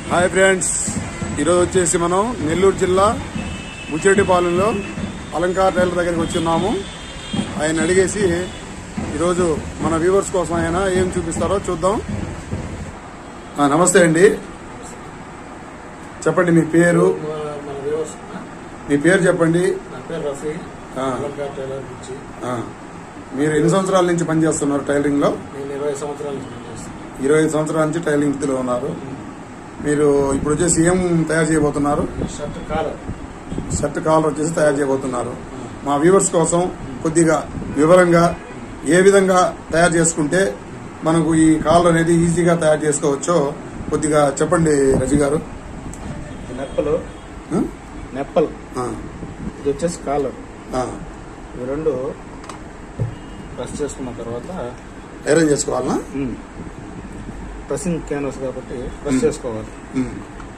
Hi friends ఈరోజు వచ్చేసి మనం నెల్లూరు జిల్లా బుచ్చెట్టిపాలెంలో అలంకార్ టైలర్ దగ్గరికి వచ్చున్నాము ఆయన అడిగేసి ఈరోజు మన వ్యూవర్స్ కోసం ఆయన ఏం చూపిస్తారో చూద్దాం ఆ, నమస్తే అండి చెప్పండి మీ పేరు మన వ్యూవర్స్ మీ పేరు చెప్పండి నా పేరు రఫీ ఆ. అలంకార్ టైలర్ నుంచి ఆ, మీరు ఎన్ని సంవత్సరాల నుంచి పనిచేస్తున్నారు టైలరింగ్ లో నేను ఇరవై సంవత్సరాల నుంచి పనిచేస్తాను ఇరవై ఐదు సంవత్సరాల నుంచి టైలరింగ్ వృత్తిలో ఉన్నారు మీరు ఇప్పుడు వచ్చేసి ఏం తయారు చేయబోతున్నారు ఈ షర్ట్ కాలర్ షర్ట్ కాలర్ వచ్చేసి తయారు చేయబోతున్నారు మా వ్యూవర్స్ కోసం కొద్దిగా వివరంగా ఏ విధంగా తయారు చేసుకుంటే మనకు ఈ కాలర్ అనేది ఈజీగా తయారు చేసుకోవచ్చో కొద్దిగా చెప్పండి రవి గారు నెప్పలు ఆ? నెప్పలు ఆ, ఇది వచ్చేసి కాలర్ ఆ. ఇవి రెండు ప్రెస్ చేసుకున్న తర్వాత ఐరన్ చేసుకోవాలనా ప్రెసింగ్ క్యాన్వస్ కాబట్టి ప్రెస్ చేసుకోవాలి ఉమ్.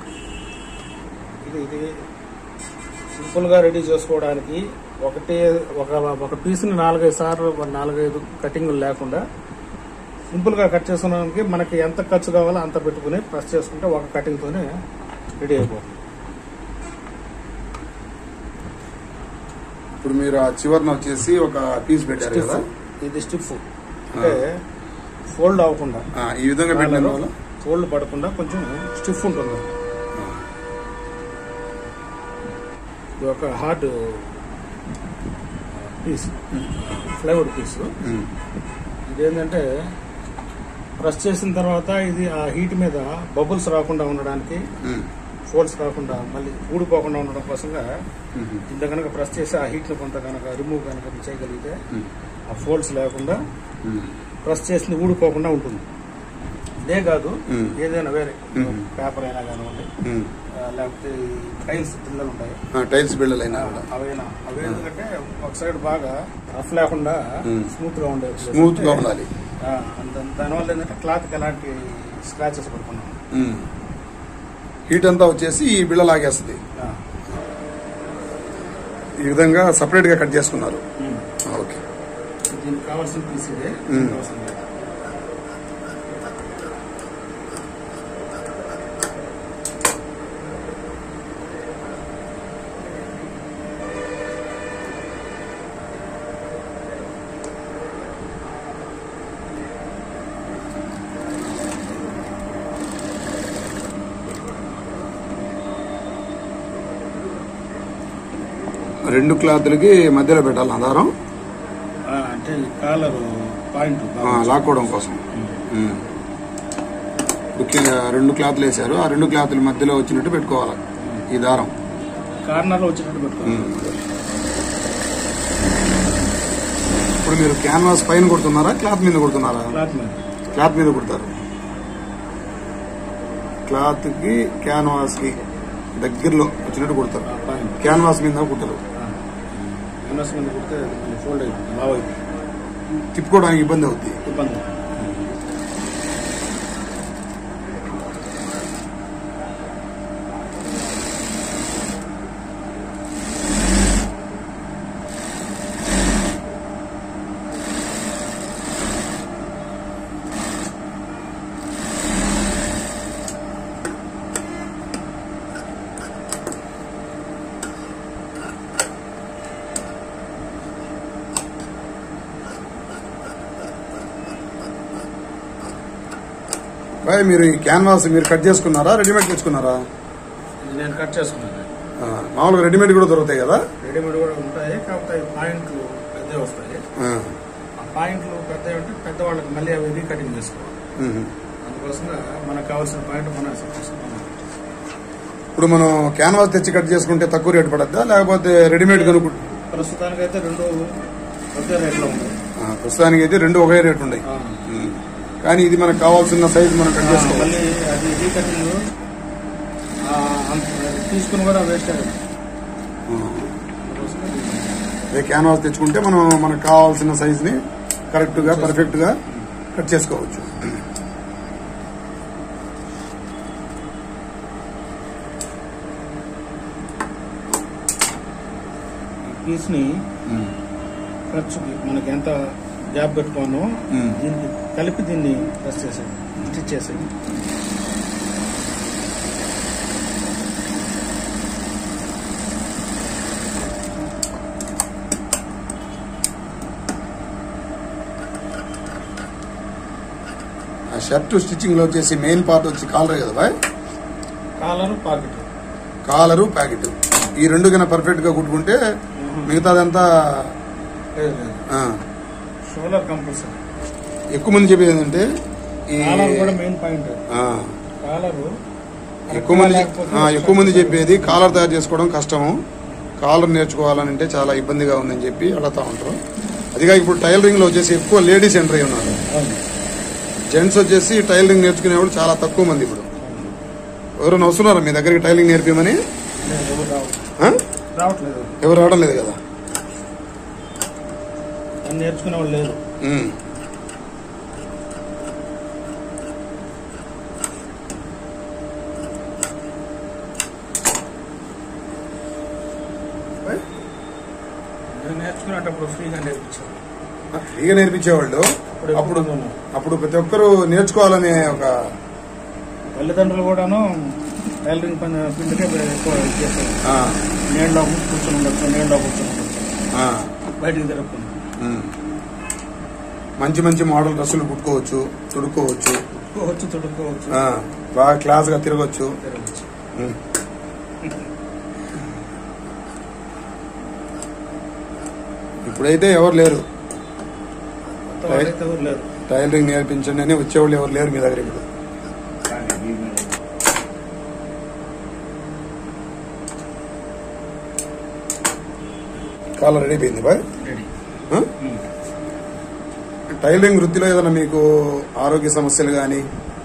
ఇది ఇది సింపుల్ గా రెడీ చేసుకోవడానికి ఒకటి ఒక ఒక పీస్ని నాలుగైదు సార్లు ఒక నాలుగైదు కటింగ్లు లేకుండా సింపుల్ గా కట్ చేసుకోవడానికి మనకి ఎంత ఖర్చు కావాలో అంత పెట్టుకుని ప్రెస్ చేసుకుంటే ఒక కటింగ్ తోనే రెడీ అయిపోతుంది ఇప్పుడు మీరు ఆ చివరిన వచ్చేసి ఒక పీస్ పెట్టారు స్టిఫ్ కదా ఇది స్టిఫ్ అంటే ఫోల్డ్ అవ్వకుండా ఆ, ఈ విధంగా పెట్టిన వల్ల ఫోల్డ్ పడకుండా కొంచెం స్టిఫ్ ఉంటుంది ఇది ఒక హార్డ్ పీస్ ఫ్లైవుడ్ పీస్ ఉమ్. ఇదేంటంటే ప్రెస్ చేసిన తర్వాత ఇది ఆ హీట్ మీద బబుల్స్ రాకుండా ఉండడానికి ఉమ్. ఫోల్డ్స్ రాకుండా మళ్ళీ ఊడిపోకుండా ఉండడం కోసంగా ఉమ్. ఇంత కనుక ప్రెస్ చేసి ఆ హీట్ ని కొంత కనుక రిమూవ్ కనుక చేయగలిగితే ఉమ్. ఆ ఫోల్డ్స్ లేకుండా ఉమ్. ప్రెస్ చేసింది ఊడిపోకుండా ఉంటుంది ఇదే కాదు మ్మ్. ఏదైనా వేరే మ్మ్. పేపర్ అయినా కానివ్వండి ఉమ్. ఆ, లేకపోతే టైల్స్ పిల్లలు ఉంటాయి ఆ, టైల్స్ బిళ్ళలైనా కూడా అవైనా అవి ఎందుకంటే ఒక సైడ్ బాగా రఫ్ లేకుండా మ్మ్. స్మూత్ గా ఉండే place స్మూత్ గా ఉంటే, ఉండాలి ఆ, అంత- దానివల్ల ఏంటంటే క్లాత్ కి ఎలాంటి స్క్రాచెస్ పడుకున్నాం ఉమ్. హీట్ అంతా వచ్చేసి ఈ బిళ్ళ లాగేస్తుంది ఈ విధంగా సపరేట్ గా కట్ చేసుకున్నారు ఆ, ఓకే దీనికి కావాల్సిన పీస్ ఇదే మ్మ్. దీనికి కావాల్సిన ఇదే. రెండు క్లాత్లకి మధ్యలో పెట్టాలి ఆధారం ఆ, అంటే కాలర్ పాయింట్ ఆ, లాక్కోవడం కోసం ఉమ్. ముఖ్యంగా రెండు క్లాత్లు వేశారు ఆ రెండు క్లాత్ల మధ్యలో వచ్చినట్టు పెట్టుకోవాలి ఈ దారం కార్నర్ లో వచ్చేటట్టు పెట్టుకోవాలి ఉమ్. ఇప్పుడు మీరు క్యాన్వాస్ పైన కొడుతున్నారా క్లాత్ మీద కొడుతున్నారా క్లాత్ మీద క్లాత్ మీద కుడతారు క్లాత్ కి క్యాన్వాస్ కి దగ్గరలో వచ్చినట్టు కుడతారు ఆ, పాయింట్ క్యాన్వాస్ మీద కుట్టరు ఎన్ఎస్ మీద కుడితే ఫోల్డ్ అయిపోతుంది లావ్ అయిపోతుంది తిప్పుకోవడానికి ఇబ్బంది అవుతుంది ఇబ్బంది బాయ్ మీరు ఈ క్యాన్వాస్ మీరు కట్ చేసుకున్నారా రెడీమేడ్ తెచ్చుకున్నారా ఇది నేను కట్ చేసుకున్నాను ఆ, మామూలుగా రెడీమేడ్ కూడా దొరుకుతాయి కదా రెడీమేడ్ కూడా ఉంటాయి కాకపోతే అవి పాయింట్లు పెద్దవి వస్తాయి ఆ, ఆ పాయింట్లు పెద్దవి అంటే పెద్దవాళ్ళకి మళ్ళీ అవి రీకటింగ్ చేసుకోవాలి ఉమ్. అందుకోసంగా మనకు కావాల్సిన పాయింట్ మనం సెట్ చేసుకున్నాం ఇప్పుడు మనం క్యాన్వాస్ తెచ్చి కట్ చేసుకుంటే తక్కువ రేటు పడద్దా లేకపోతే రెడీమేడ్ కనుక్కు ప్రస్తుతానికి అయితే రెండు ఒకే రేట్లో ఉన్నాయి ఆ, ప్రస్తుతానికి అయితే రెండు ఒకే రేటు ఉన్నాయి ఆ. ఉమ్. కానీ ఇది మనకు కావాల్సిన సైజ్ మనం కట్ ఆ, చేసుకోవాలి మళ్ళీ అది రీకటింగ్ తీసుకుని కూడా వేస్ట్ అయ్యింది అందుకోసంగా ఇది- అదే క్యాన్వాస్ తెచ్చుకుంటే మనం మనకు కావాల్సిన సైజ్ ని కరెక్ట్ గా పర్ఫెక్ట్ గా కట్ చేసుకోవచ్చు ఈ పీస్ ని ఖర్చుకి మనకి ఎంత గ్యాప్ పెట్టుకోను మ్మ్. దీనికి కలిపి దీన్ని ప్రెస్ చేసేది స్టిచ్ చేసేది షర్ట్ స్టిచ్చింగ్ లో వచ్చేసి మెయిన్ పార్ట్ వచ్చి కాలర్ కదా బాయ్ కాలర్ పాకెట్ కాలరు ప్యాకెట్ ఈ రెండు కన్నా పర్ఫెక్ట్ గా కుట్టుకుంటే మిగతాదంతా లేదు లేదు ఆ, షోలర్ కంపల్సరీ ఎక్కువ మంది చెప్పేది ఏంటంటే ఈ కాలర్ కూడా మెయిన్ పాయింట్ ఆ, కాలరు ఎక్కువ మంది ఆ, ఎక్కువ మంది చెప్పేది కాలర్ తయారు చేసుకోవడం కష్టము కాలర్ నేర్చుకోవాలని అంటే చాలా ఇబ్బందిగా ఉందని చెప్పి అడుగుతా ఉంటారు అదిగా ఇప్పుడు టైలరింగ్ లో వచ్చేసి ఎక్కువ లేడీస్ ఎంటర్ అయి ఉన్నారు అవును. జెంట్స్ వచ్చేసి టైలరింగ్ నేర్చుకునే వాళ్ళు చాలా తక్కువ మంది ఇప్పుడు ఎవరైనా వస్తున్నారా మీ దగ్గరికి టైలరింగ్ నేర్పించమని లేదు, ఎవరు రావట్లేదు. ఆ? రావట్లేదు ఎవరు రావడం లేదు కదా అని నేర్చుకునే వాళ్ళు లేరు ఉమ్. నేను నేర్చుకునేటప్పుడు ఫ్రీగా నేర్పించాను ఫ్రీగా నేర్పించేవాళ్ళు ఇప్పుడు అప్పుడు ఎక్కువ ఉన్నారు. అప్పుడు ప్రతి ఒక్కరు నేర్చుకోవాలనే ఒక తల్లిదండ్రులు కూడాను టైలరింగ్ పని పిండికే ఎక్కువ ఇది చేస్తారు ఆ, నీళ్ళలో కూర్చొని ఉండొచ్చు నీళ్ళలో కూర్చొని ఉండొచ్చు ఆ, బయటికి తిరగకుండా ఉమ్. మంచి మంచి మోడల్ డ్రెస్సులు కుట్టుకోవచ్చు తుడుకోవచ్చు వచ్చి తుడుకోవచ్చు ఆ, బాగా క్లాస్ గా తిరగచ్చు తిరగచ్చు ఉమ్. ఇప్పుడైతే ఎవరు లేరు కొత్త వాళ్ళైతే ఎవరు లేరు టైలరింగ్ నేర్పించండి అని వచ్చేవాళ్ళు ఎవరు లేరు మీ దగ్గర ఇప్పుడు కాలర్ రెడీ అయిపోయింది బాయ్ రెడీ ఆ? టైలరింగ్ వృత్తిలో ఏదైనా మీకు ఆరోగ్య సమస్యలు కానీ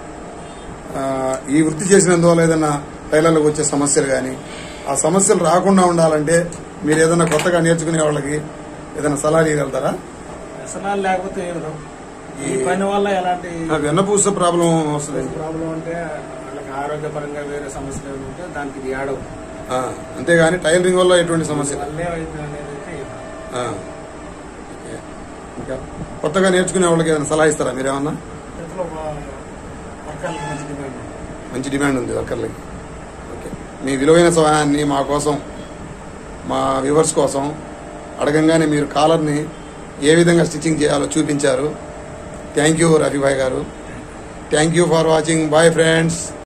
ఈ వృత్తి చేసినందువల్ల ఏదైనా టైలర్లకు వచ్చే సమస్యలు కానీ ఆ సమస్యలు రాకుండా ఉండాలంటే మీరు ఏదైనా కొత్తగా నేర్చుకునే వాళ్ళకి ఏదైనా సలహా ఇవ్వగలుగుతారా వ్యసనాలు లేకపోతే ఏం రావు ఈ పని వల్ల ఎలాంటి ఆ వెన్నపూస ప్రాబ్లం వస్తుంది ప్రాబ్లం అంటే వాళ్ళకి ఆరోగ్యపరంగా వేరే సమస్యలు ఏమైనా ఉంటే దానికి ఇది యాడ్ అవుతుంది ఆ, అంతేగాని టైలరింగ్ వల్ల ఎటువంటి సమస్య వల్లే అవుతుంది అనేది అయితే ఏం రాదు. ఆ. ఓకే. ఇంకా కొత్తగా నేర్చుకునే వాళ్ళకి ఏదైనా సలహా ఇస్తారా మీరేమన్నా ఇంట్లో వర్గాలకు మంచి డిమాండ్ ఉంది. మంచి డిమాండ్ ఉంది వర్కర్లకి ఓకే మీ విలువైన సమయాన్ని మా కోసం మా వ్యూవర్స్ కోసం అడగంగానే మీరు కాలర్ని ఏ విధంగా స్టిచ్చింగ్ చేయాలో చూపించారు thank you Rafibhai garu thank you for watching bye friends